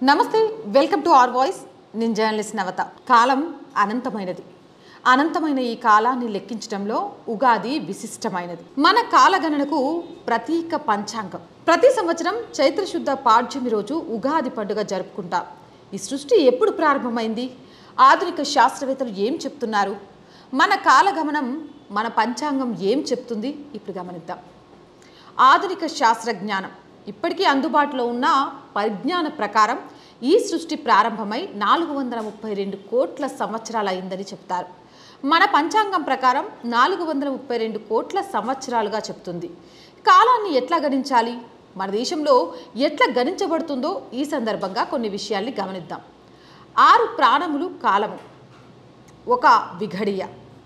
నమస్తే welcome to R voice నేను journalist Navata కాలం అనంతమైనది అనంతమైన ఈ కాలాన్ని లెక్కించడంలో ఉగాది విశిష్టమైనది మన కాలగణనకు ప్రతీక పంచాంగం ప్రతి సంవత్సరం చైత్రశుద్ధ పాడ్యమి రోజు ఉగాది పండుగ జరుపుకుంటాం ఈ సృష్టి ఎప్పుడు ప్రారంభమైంది ఆధునిక శాస్త్రవేత్తలు ఏం చెప్తున్నారు మన కాలగమనం మన పంచాంగం ఏం చెప్తుంది ఇప్పుడు గమనిద్దాం ఆధునిక శాస్త్రజ్ఞానం ఇప్పటికీ అందుబాటులో ఉన్న పరిజ్ఞాన ప్రకారం ఈ సృష్టి ప్రారంభమై నాలుగు వందల ముప్పై రెండు కోట్ల సంవత్సరాలు అయిందని చెప్తారు మన పంచాంగం ప్రకారం నాలుగు వందల ముప్పై రెండు కోట్ల సంవత్సరాలుగా చెప్తుంది కాలాన్ని ఎట్లా గణించాలి మన దేశంలో ఎట్లా గణించబడుతుందో ఈ సందర్భంగా కొన్ని విషయాల్ని గమనిద్దాం ఆరు ప్రాణములు కాలము ఒక విఘడియ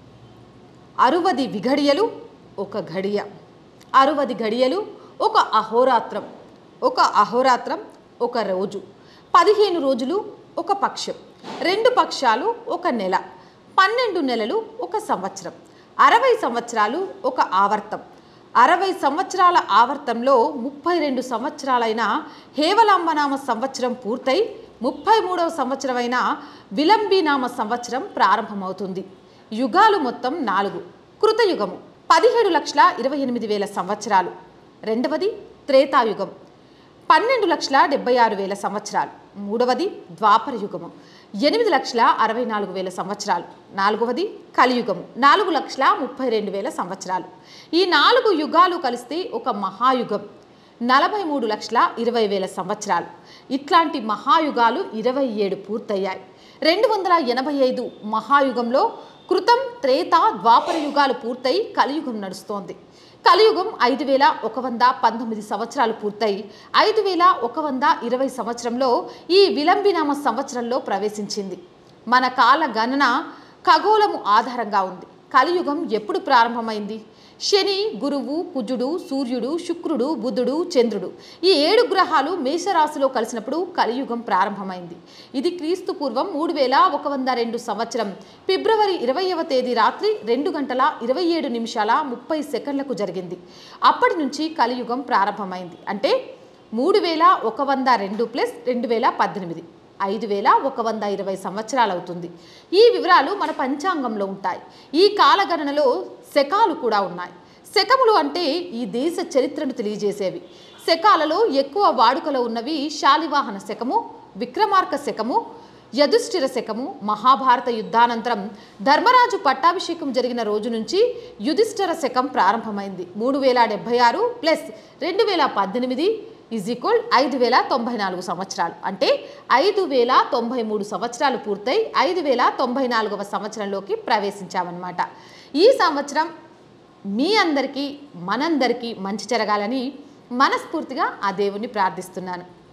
అరువది విఘడియలు ఒక ఘడియ అరువది గడియలు ఒక అహోరాత్రం ఒక అహోరాత్రం ఒక రోజు పదిహేను రోజులు ఒక పక్షం రెండు పక్షాలు ఒక నెల పన్నెండు నెలలు ఒక సంవత్సరం అరవై సంవత్సరాలు ఒక ఆవర్తం అరవై సంవత్సరాల ఆవర్తంలో ముప్పై రెండు సంవత్సరాలైన హేవలాంబనామ సంవత్సరం పూర్తయి ముప్పై మూడవ సంవత్సరమైన విలంబినామ సంవత్సరం ప్రారంభమవుతుంది యుగాలు మొత్తం నాలుగు కృతయుగము పదిహేడు లక్షల ఇరవై ఎనిమిది వేల సంవత్సరాలు రెండవది త్రేతాయుగం పన్నెండు లక్షల డెబ్బై ఆరు వేల సంవత్సరాలు మూడవది ద్వాపర యుగము ఎనిమిది లక్షల అరవై నాలుగు వేల సంవత్సరాలు నాలుగవది కలియుగము నాలుగు లక్షల ముప్పై రెండు వేల సంవత్సరాలు ఈ నాలుగు యుగాలు కలిస్తే ఒక మహాయుగం నలభై మూడు లక్షల ఇరవై వేల సంవత్సరాలు ఇట్లాంటి మహాయుగాలు ఇరవై ఏడు పూర్తయ్యాయి రెండు వందల ఎనభై ఐదు మహాయుగంలో కృతం త్రేత ద్వాపర యుగాలు పూర్తయి కలియుగం నడుస్తోంది కలియుగం ఐదు వేల ఒక వంద పంతొమ్మిది సంవత్సరాలు పూర్తయి ఐదు వేల ఒక వంద ఇరవై సంవత్సరంలో ఈ విలంబినామ సంవత్సరంలో ప్రవేశించింది మన కాల గణన ఖగోళము ఆధారంగా ఉంది కలియుగం ఎప్పుడు ప్రారంభమైంది శని గురువు కుజుడు సూర్యుడు శుక్రుడు బుధుడు చంద్రుడు ఈ ఏడు గ్రహాలు మేషరాశిలో కలిసినప్పుడు కలియుగం ప్రారంభమైంది ఇది క్రీస్తు పూర్వం మూడు వేల ఒక వంద రెండు సంవత్సరం ఫిబ్రవరి ఇరవైవ తేదీ రాత్రి రెండు గంటల ఇరవై ఏడు నిమిషాల ముప్పై సెకండ్లకు జరిగింది అప్పటి నుంచి కలియుగం ప్రారంభమైంది అంటే మూడు వేల ఒక వంద రెండు ప్లస్ రెండు వేల పద్దెనిమిది ఐదు వేల ఒక వంద ఇరవై సంవత్సరాలు అవుతుంది ఈ వివరాలు మన పంచాంగంలో ఉంటాయి ఈ కాలగణనలో శకాలు కూడా ఉన్నాయి శకములు అంటే ఈ దేశ చరిత్రను తెలియజేసేవి శకాలలో ఎక్కువ వాడుకలో ఉన్నవి శాలివాహన శకము విక్రమార్క శకము యదుష్ఠిర శకము మహాభారత యుద్ధానంతరం ధర్మరాజు పట్టాభిషేకం జరిగిన రోజు నుంచి యుధిష్ఠిర శకం ప్రారంభమైంది మూడు వేల డెబ్బై ఆరు ప్లస్ రెండు వేల పద్దెనిమిది ఈజ్ ఈక్వల్ ఐదు వేల తొంభై నాలుగు సంవత్సరాలు అంటే ఐదు వేల తొంభై మూడు సంవత్సరాలు పూర్తయి ఐదు వేల తొంభై నాలుగవ సంవత్సరంలోకి ప్రవేశించామన్నమాట ఈ సంవత్సరం మీ అందరికీ మనందరికీ మంచి జరగాలని మనస్ఫూర్తిగా ఆ దేవుణ్ణి ప్రార్థిస్తున్నాను